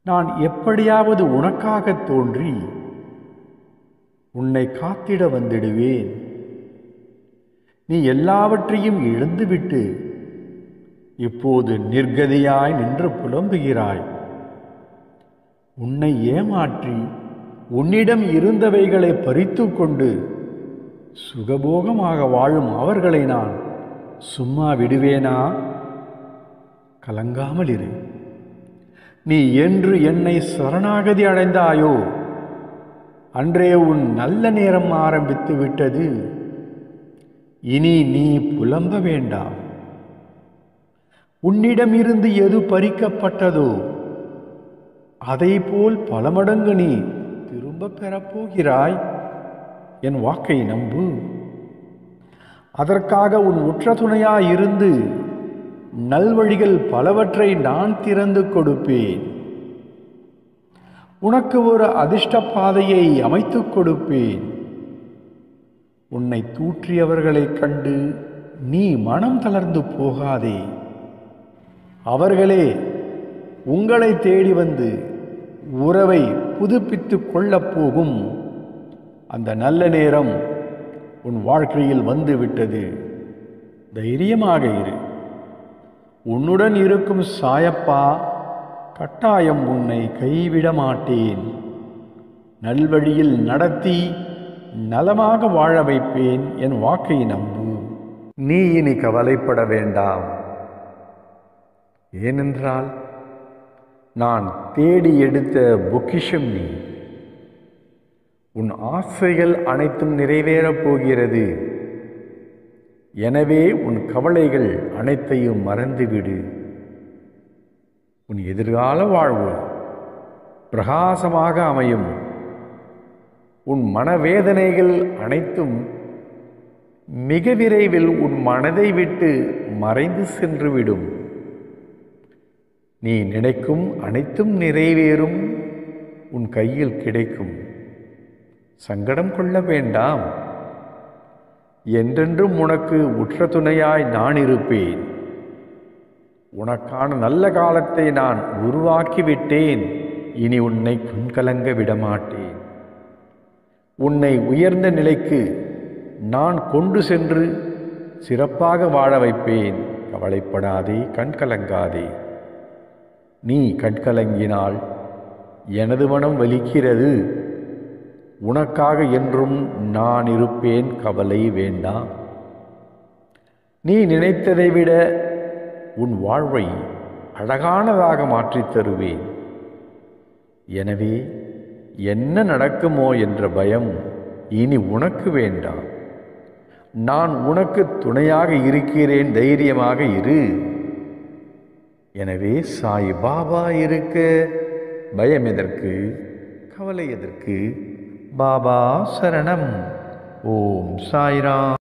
நான் எப்படியாவது உனக்காகத் தோன்றி உன்னை காத்திட வந்திடுவேன் நீ எல்லாவற்றையும் இழந்துவிட்டு இப்போது நிர்கதியாய் நின்று புலம்புகிறாய் உன்னை ஏமாற்றி உன்னிடம் இருந்தவைகளை பறித்து கொண்டு சுகபோகமாக வாழும் அவர்களை நான் சும்மா விடுவேனா கலங்காமல் இரு நீ என்று என்னை சரணாகதி அடைந்தாயோ அன்றே உன் நல்ல நேரம் ஆரம்பித்து விட்டது இனி நீ புலம்ப வேண்டாம் உன்னிடமிருந்து எது பறிக்கப்பட்டதோ அதைப்போல் பல மடங்கு நீ திரும்ப பெறப்போகிறாய் என் வாக்கை நம்பு அதற்காக உன் உற்ற துணையாயிருந்து நல்வழிகள் பலவற்றை நான் திறந்து கொடுப்பேன் உனக்கு ஒரு அதிர்ஷ்ட பாதையை அமைத்துக் கொடுப்பேன் உன்னை தூற்றியவர்களைக் கண்டு நீ மனம் தளர்ந்து போகாதே அவர்களே உங்களை தேடி வந்து உறவை புதுப்பித்துக் கொள்ளப் போகும் அந்த நல்ல நேரம் உன் வாழ்க்கையில் வந்து விட்டது தைரியமாக இரு உன்னுடன் இருக்கும் சாயப்பா கட்டாயம் உன்னை கைவிட மாட்டேன் நல்வழியில் நடத்தி நலமாக வாழ வைப்பேன் என் வாக்கை நம்பு நீ இனி கவலைப்பட வேண்டாம் ஏனென்றால் நான் தேடி எடுத்த பொக்கிஷம் நீ உன் ஆசைகள் அனைத்தும் நிறைவேறப் போகிறது எனவே உன் கவலைகள் அனைத்தையும் மறந்துவிடு உன் எதிர்கால வாழ்வு பிரகாசமாக அமையும் உன் மனவேதனைகள் அனைத்தும் மிக விரைவில் உன் மனதை விட்டு மறைந்து சென்றுவிடும் நீ நினைக்கும் அனைத்தும் நிறைவேறும் உன் கையில் கிடைக்கும் சங்கடம் கொள்ள வேண்டாம் என்றென்றும் உனக்கு உற்ற துணையாய் நான் இருப்பேன் உனக்கான நல்ல காலத்தை நான் உருவாக்கிவிட்டேன் இனி உன்னை கண்கலங்க விடமாட்டேன் உன்னை உயர்ந்த நிலைக்கு நான் கொண்டு சென்று சிறப்பாக வாழ வைப்பேன் கவலைப்படாதே கண்கலங்காதே நீ கண்கலங்கினால் எனது மனம் வலிக்கிறது உனக்காக என்றும் நான் இருப்பேன் கவலை வேண்டாம் நீ நினைத்ததை விட உன் வாழ்வை அழகானதாக மாற்றித் தருவேன் எனவே என்ன நடக்குமோ என்ற பயம் இனி உனக்கு வேண்டாம் நான் உனக்கு துணையாக இருக்கிறேன் தைரியமாக இரு எனவே சாய் பாபா இருக்க பயம் எதற்கு கவலை எதற்கு பாபா சரணம் ஓம் சாய்ராம்